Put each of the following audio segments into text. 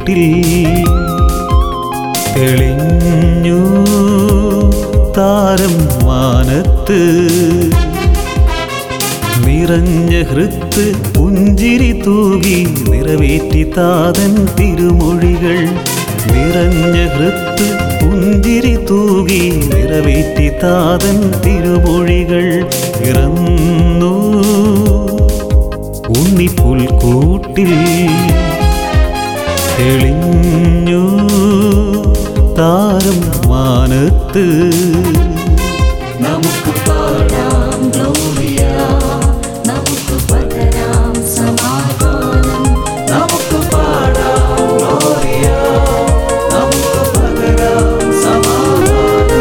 കൂട്ടിൽ തെളിഞ്ഞു താരം മാനത്ത് നിറഞ്ഞ ഹൃത്ത് പുഞ്ചിരി തൂകി നിറവേറ്റി താതൻ തിരുമൊഴികൾ നിറഞ്ഞ ഹൃത്ത് പുഞ്ചിരി തൂകി നിറവേറ്റി താതൻ തിരുമൊഴികൾ ഇറന്നു ഉണ്ണിപ്പുൽക്കൂട്ടിൽ തെളിഞ്ഞു താരം മാനത്ത് നമുക്ക് പാടാം ഗ്ലോറിയ നമുക്ക് പകരാം സമാധാനം നമുക്ക് പാടാം ഗ്ലോറിയ നമുക്ക് പകരാം സമാധാനം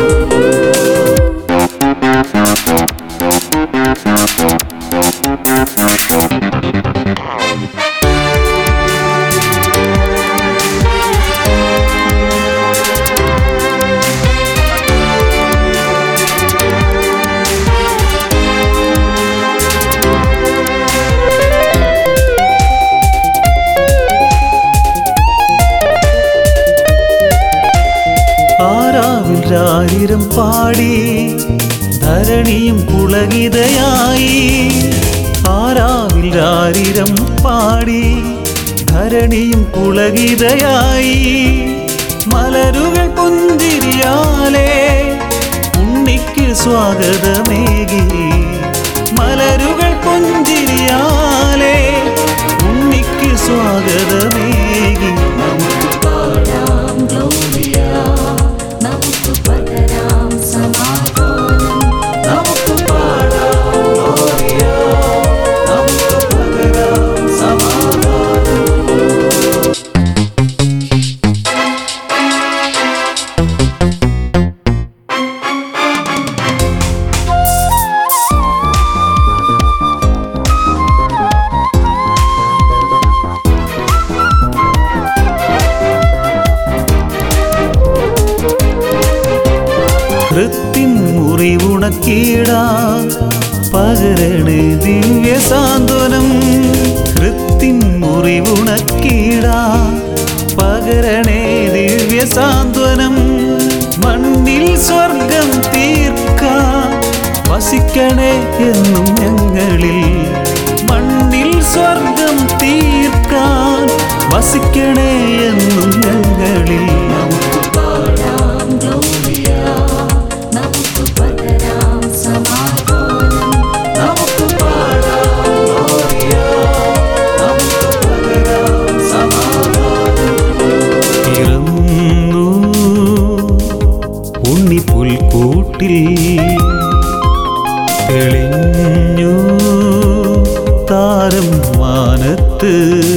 ആരാവിൽ രാരിരം പാടി ധരണിയും പുളകിതയായി ആരാവിൽ രാരിരം പാടി ധരണിയും പുളകിതയായി മലരുകൾ പുഞ്ചിരിയാലേ ഉണ്ണിക്ക് സ്വാഗതമേകി മലരുകൾ പുഞ്ചിരിയാലേ ഉണ്ണിക്ക് സ്വാഗതമേകി നമുക്ക് പാടാം ഗ്ലോറിയ നമുക്ക് പകരാം സമാധാനം നമുക്ക് പാടാം ഗ്ലോറിയ നമുക്ക് പകരാം സമാധാനം കൃത്തിൻ മുറിവുണക്കീടാ പകരണേ ദിവ്യ സാന്ത്വനം കൃത്തിൻ മുറിവുണക്കീടാ പകരണേ ദിവ്യ സാന്ത്വനം മണ്ണിൽ സ്വർഗം തീർക്കാൻ വസിക്കണേ എന്നും ഞങ്ങളിൽ മണ്ണിൽ സ്വർഗം തീർക്കാൻ വസിക്കണേ എന്നും ഞങ്ങളിൽ നമുക്ക് പാടാം ഗ്ലോറിയ നമുക്ക് പകരാം സമാധാനം നമുക്ക് പാടാം ഗ്ലോറിയ നമുക്ക് പകരാം സമാധാനം പിറന്നു ഉണ്ണിപ്പുൽക്കൂട്ടിൽ തെളിഞ്ഞു താരം മാനത്ത്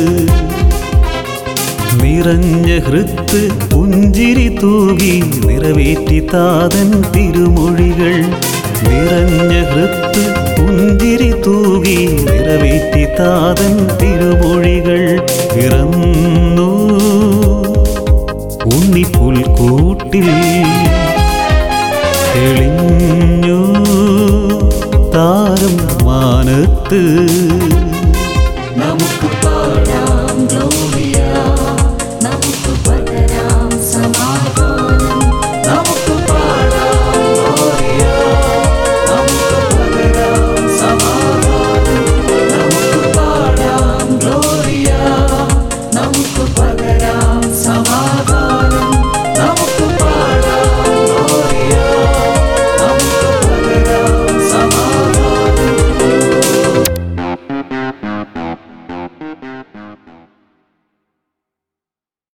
നിറഞ്ഞ ഹൃത്ത് പുഞ്ചിരി തൂകി നിറവേറ്റി താതൻ തിരുമൊഴികൾ നിറഞ്ഞ ഹൃത്ത് പുഞ്ചിരി തൂകി നിറവേറ്റി താതൻ തിരുമൊഴികൾ പിറന്നു ഉണ്ണിപ്പുൽക്കൂട്ടിൽ തെളിഞ്ഞു താരം മാനത്ത് നമുക്ക് പാടാം ഗ്ലോറിയ